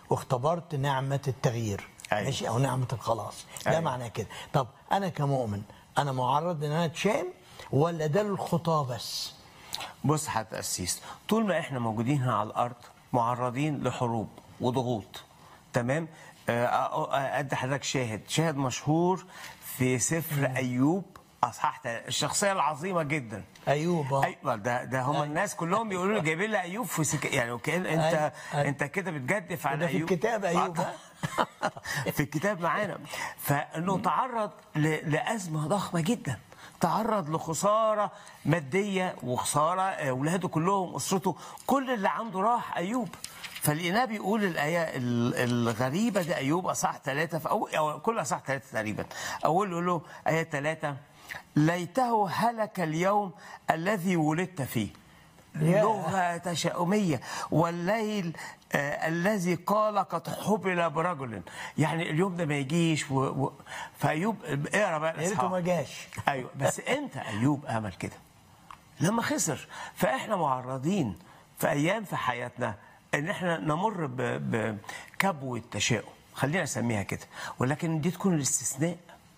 واختبرت نعمه التغيير أيوة. ماشي او نعمه الخلاص ده أيوة. معناه كده طب انا كمؤمن انا معرض ان انا اتشام ولا ده للخطاه بس بص حتى قسيس طول ما احنا موجودين هنا على الارض معرضين لحروب وضغوط تمام آه، آه، آه، ادي حضرتك شاهد شاهد مشهور في سفر ايوب اصحاح تل- الشخصيه العظيمه جدا ايوب آه. ايوه ده ده هم الناس كلهم بيقولوا لي جايبين لي ايوب في سك... يعني وكان انت أيوة، أيوة. انت كده بتجدف على ده في ايوب الكتاب أيوب، آه، في الكتاب معانا فانه تعرض ل... لازمه ضخمه جدا تعرض لخساره ماديه وخساره اولاده كلهم اسرته كل اللي عنده راح ايوب فلقيناه بيقول الايه ال- الغريبه دي ايوب اصح ثلاثه في أول أو كل اصح ثلاثه تقريبا اول يقول له ايه ثلاثه ليته هلك اليوم الذي ولدت فيه يا. لغه تشاؤميه والليل آه الذي قال قد حبل برجل يعني اليوم ده ما يجيش و... و... فايوب اقرا بقى يا ريته الإصحاح. ما جاش ايوه بس امتى ايوب عمل كده لما خسر فاحنا معرضين في ايام في حياتنا ان احنا نمر ب- بكبوه تشاؤم خلينا نسميها كده ولكن دي تكون الاستثناء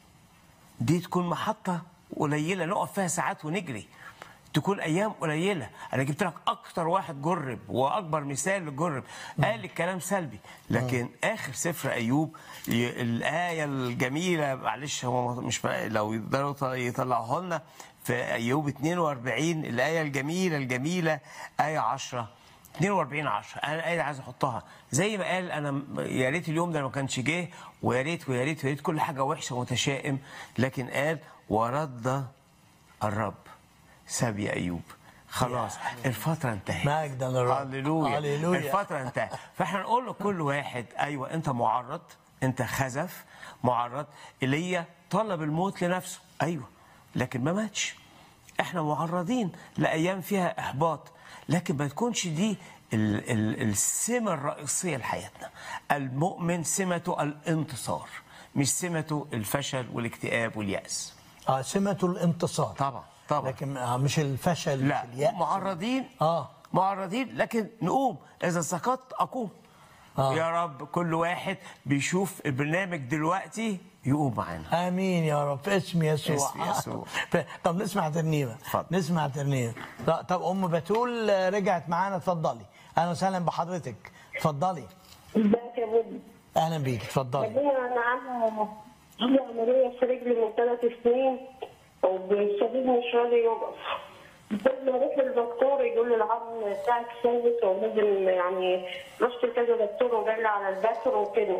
دي تكون محطه قليله نقف فيها ساعات ونجري تكون ايام قليله انا جبت لك اكتر واحد جرب واكبر مثال للجرب قال الكلام سلبي لكن اخر سفر ايوب ي- الايه الجميله معلش هو مش بقى- لو يقدروا يط- يطلعوها لنا في ايوب 42 الايه الجميله الجميله ايه 10 42 10 انا الايه دي عايز احطها زي ما قال انا م- يا ريت اليوم ده ما كانش جه ويا ريت ويا ريت ويا ريت كل حاجه وحشه ومتشائم لكن قال ورد الرب سبي ايوب خلاص الفتره انتهت مجدا للرب. هللويا هللويا. الفتره انتهت فاحنا نقول لكل واحد ايوه انت معرض انت خزف معرض ايليا طلب الموت لنفسه ايوه لكن ما ماتش احنا معرضين لايام فيها احباط لكن ما تكونش دي ال- ال- السمه الرئيسيه لحياتنا المؤمن سمته الانتصار مش سمته الفشل والاكتئاب والياس اه سمته الانتصار طبعا طبعا لكن آه، مش الفشل لا مش اليأس معرضين اه معرضين لكن نقوم اذا سقطت اقوم آه. يا رب كل واحد بيشوف البرنامج دلوقتي يقوم معانا امين يا رب في اسم يسوع اسم يسوع. طب نسمع ترنيمه اتفضل. نسمع ترنيمه طب- طب ام بتول آه، رجعت معانا اتفضلي اهلا وسهلا بحضرتك اتفضلي ازيك يا بابا اهلا بيك اتفضلي بعدين انا عامله عامله عمليه في رجلي من ثلاث سنين وبالسبيل مش راضي يقف كل ما اروح للدكتور يقول لي العظم بتاعك ثابت ولازم يعني رحت لكذا دكتور وقال لي على البتر وكده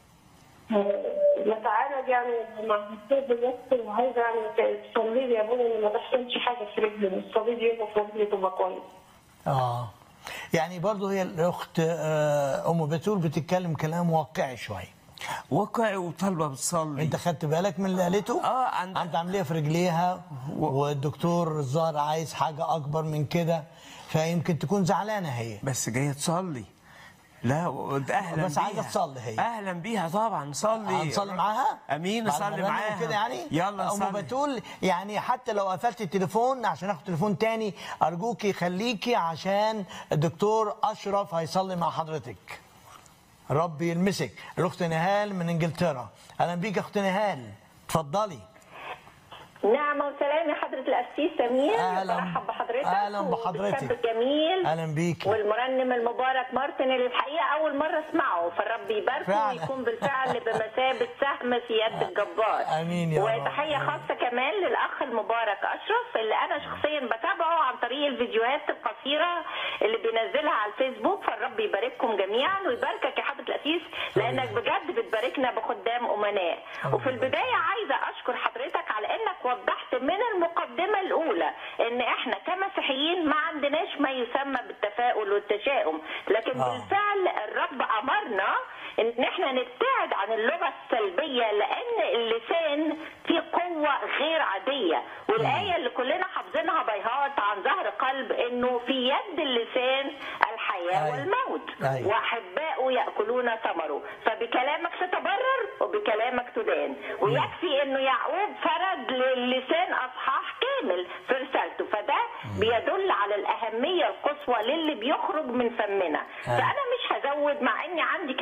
بتعالج يعني مع الدكتور دلوقتي وعايزه يعني تصلي لي يا ابويا ان ما تحصلش حاجه في رجلي الصليب يقف ورجلي تبقى كويس اه يعني برضه هي الاخت آه، ام بتول بتتكلم كلام واقعي شويه واقعي وطالبه بتصلي انت خدت بالك من اللي قالته اه عند- عند عمليه في رجليها والدكتور الظاهر عايز حاجه اكبر من كده فيمكن تكون زعلانه هي بس جايه تصلي لا ده اهلا بس بيها عايزة تصلي هي. اهلا بيها طبعا نصلي هنصلي معاها امين بعد نصلي ما نرنم معاها كده يعني يلا ام نصلي بتقول يعني حتى لو قفلت التليفون عشان اخد تليفون تاني ارجوكي خليكي عشان الدكتور اشرف هيصلي مع حضرتك رب يلمسك الاخت نهال من انجلترا اهلا بيك يا اخت نهال اتفضلي نعمة وسلام يا حضرة القسيس سمير أهلاً. برحب بحضرتك أهلاً بحضرتك. والشاب الجميل اهلا بيك والمرنم المبارك مارتن اللي الحقيقة أول مرة أسمعه فالرب يباركه فعلا. ويكون بالفعل بمثابة سهم في يد الجبار آمين يا رب. وتحية خاصة كمان للأخ المبارك أشرف اللي أنا شخصيا بتابعه عن طريق الفيديوهات القصيرة اللي بينزلها على الفيسبوك فالرب يبارككم جميعا ويباركك يا حضرة القسيس لأنك بجد بتباركنا بخدام أمناء وفي البداية عايزة أشكر حضرتك على إنك وضحت من المقدمة الأولى إن إحنا كمسيحيين ما عندناش ما يسمى بالتفاؤل والتشاؤم لكن آه. بالفعل الرب أمرنا إن إحنا نبتعد عن اللغة السلبية لأن اللسان فيه قوة غير عادية والآية اللي كلنا حافظينها بيهات عن ظهر قلب إنه في يد اللسان الحياة أيوة. والموت أيوة. وأحباؤه يأكلون ثمره فبكلامك تتبرر وبكلامك تدان ويكفي انه يعقوب فرد للسان اصحاح كامل في رسالته فده بيدل على الاهميه القصوى للي بيخرج من فمنا فانا مش هزود مع اني عندي